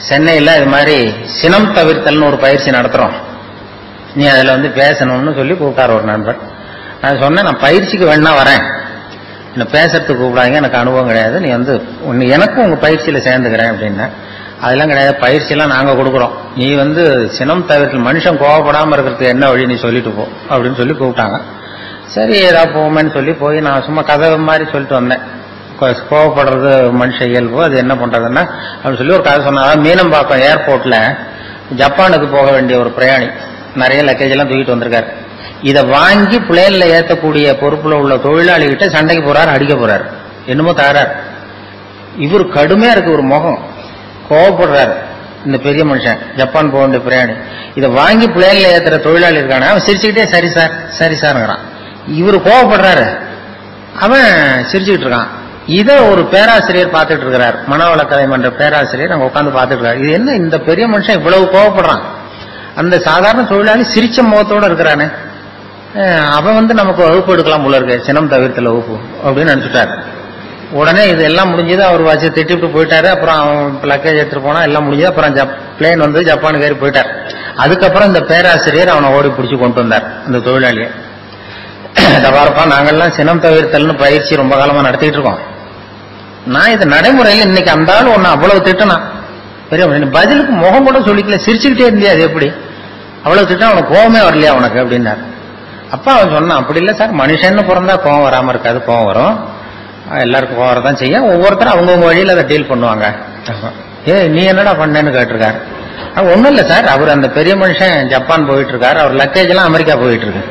சென்னையில் இது மாதிரி சினம் தவிர்த்தல்னு ஒரு பயிற்சி நடத்துறோம் நீ அதில் வந்து பேசணும்னு சொல்லி கூப்பிட்டார் ஒரு நண்பர் நான் சொன்னேன் நான் பயிற்சிக்கு வேணா வரேன் என்ன பேசுறதுக்கு கூப்பிடாங்க எனக்கு அனுபவம் கிடையாது நீ வந்து உன்னை எனக்கும் உங்க பயிற்சியில சேர்ந்துக்கிறேன் அப்படின்னா அதெல்லாம் கிடையாது பயிற்சியெல்லாம் நாங்க கொடுக்குறோம் நீ வந்து சினம் தவிர்த்து மனுஷன் கோவப்படாம இருக்கிறதுக்கு என்ன வழி நீ சொல்லிட்டு போ அப்படின்னு சொல்லி கூப்பிட்டாங்க சரி ஏதா போமேன்னு சொல்லி போய் நான் சும்மா கதை மாதிரி சொல்லிட்டு வந்தேன் கோ- கோவப்படுறது மனுஷ இயல்பு அது என்ன பண்றதுன்னா அப்படின்னு சொல்லி ஒரு கதை சொன்னாங்க மீனம்பாக்கம் ஏர்போர்ட்ல ஜப்பானுக்கு போக வேண்டிய ஒரு பிரயாணி நிறைய லக்கேஜ் எல்லாம் தூக்கிட்டு வந்திருக்காரு இதை வாங்கி பிளேன்ல ஏத்தக்கூடிய பொறுப்புல உள்ள தொழிலாளி கிட்ட சண்டைக்கு போறாரு அடிக்க போறாரு என்னமோ தாரார் இவர் கடுமையா இருக்கு ஒரு முகம் கோவப்படுறாரு இந்த பெரிய மனுஷன் ஜப்பான் போக வேண்டிய பிரயாணி இதை வாங்கி பிளேன்ல ஏத்துற தொழிலாளி இருக்கானே அவன் சிரிச்சுக்கிட்டே சரி சார் சரி சார்ங்கிறான் இவர் கோவப்படுறாரு அவன் சிரிச்சுக்கிட்டு இருக்கான் இத ஒரு பேராசிரியர் பார்த்துட்டு இருக்கிறார் மனவளக்கலை மன்ற பேராசிரியர் அங்க உட்காந்து பார்த்துட்டு இருக்காரு இது என்ன இந்த பெரிய மனுஷன் இவ்வளவு கோவப்படுறான் அந்த சாதாரண தொழிலாளி சிரிச்ச முகத்தோட இருக்கிறானே அஹ் அவன் வந்து நமக்கு வகுப்பு எடுக்கலாம் போல இருக்கு சினம் தவிர்த்தல வகுப்பு அப்படின்னு நினைச்சுட்டாரு உடனே இது எல்லாம் முடிஞ்சது அவர் வச்சு திட்டிட்டு போயிட்டாரு அப்புறம் அவன் லக்கேஜ் எடுத்துட்டு போனா எல்லாம் முடிஞ்சது அப்புறம் பிளேன் வந்து ஜப்பானுக்கு ஏறி போயிட்டார் அதுக்கப்புறம் இந்த பேராசிரியர் அவனை ஓடி பிடிச்சி கொண்டு வந்தார் அந்த தொழிலாளியை இதை பாருப்பா நாங்கெல்லாம் சினம் தவிர்த்தல்னு பயிற்சி ரொம்ப காலமா நடத்திட்டு இருக்கோம் நான் இது நடைமுறையில் இன்னைக்கு அந்த ஆள் ஒன்னு அவ்வளவு திட்டினா பெரிய மனுஷன். பதிலுக்கு முகம் கூட சொல்லிக்கல சிரிச்சுக்கிட்டே இருந்தியா அது எப்படி அவ்வளவு திட்டம் அவனுக்கு கோவமே வரலையா உனக்கு அப்படின்னாரு அப்பா அவன் சொன்னான் அப்படி இல்ல சார் மனுஷன்னு பிறந்தா கோவம் வராம இருக்காது கோவம் வரும் அஹ் எல்லாருக்கும் கோவம் வரதான் செய்யும் ஒவ்வொருத்தரும் அவங்கவுங்க வழியில அதை டீல் பண்ணுவாங்க ஏ நீ என்னடா பண்ணேன்னு கேட்டிருக்காரு அது ஒண்ணும் இல்ல சார் அவர் அந்த பெரிய மனுஷன் ஜப்பான் போயிட்டு இருக்காரு அவர் லக்கேஜ் எல்லாம் அமெரிக்கா போயிட்டு இருக்கு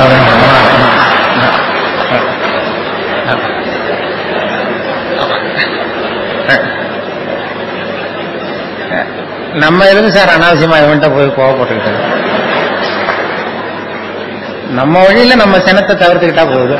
நம்ம எதுக்கு சார் அனாவசியமா இவன்ட்ட போய் கோவப்பட்டுக்கிட்டு நம்ம வழியில நம்ம சினத்தை தவிர்த்துக்கிட்டா போகுது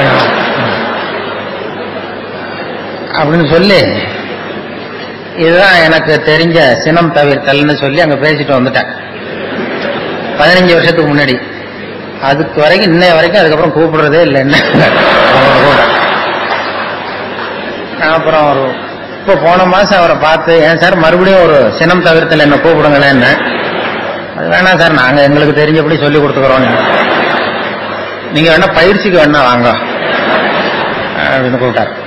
அப்படின்னு சொல்லி இதுதான் எனக்கு தெரிஞ்ச சினம் தவிர்த்தல்னு சொல்லி அங்க பேசிட்டு வந்துட்டேன் பதினஞ்சு வருஷத்துக்கு முன்னாடி அதுக்கு வரைக்கும் இன்னைய வரைக்கும் அதுக்கப்புறம் கூப்பிடுறதே இல்லை என்ன நான் அப்புறம் ஒரு இப்போ போன மாசம் அவரை பார்த்து ஏன் சார் மறுபடியும் ஒரு சினம் தவிர்த்தல் என்ன கூப்பிடுங்களேன்னு அது வேணாம் சார் நாங்க எங்களுக்கு தெரிஞ்சபடி சொல்லி கொடுத்துக்கிறோம் நீங்க வேணா பயிற்சிக்கு வேணா வாங்க அப்படின்னு கூப்பிட்டார்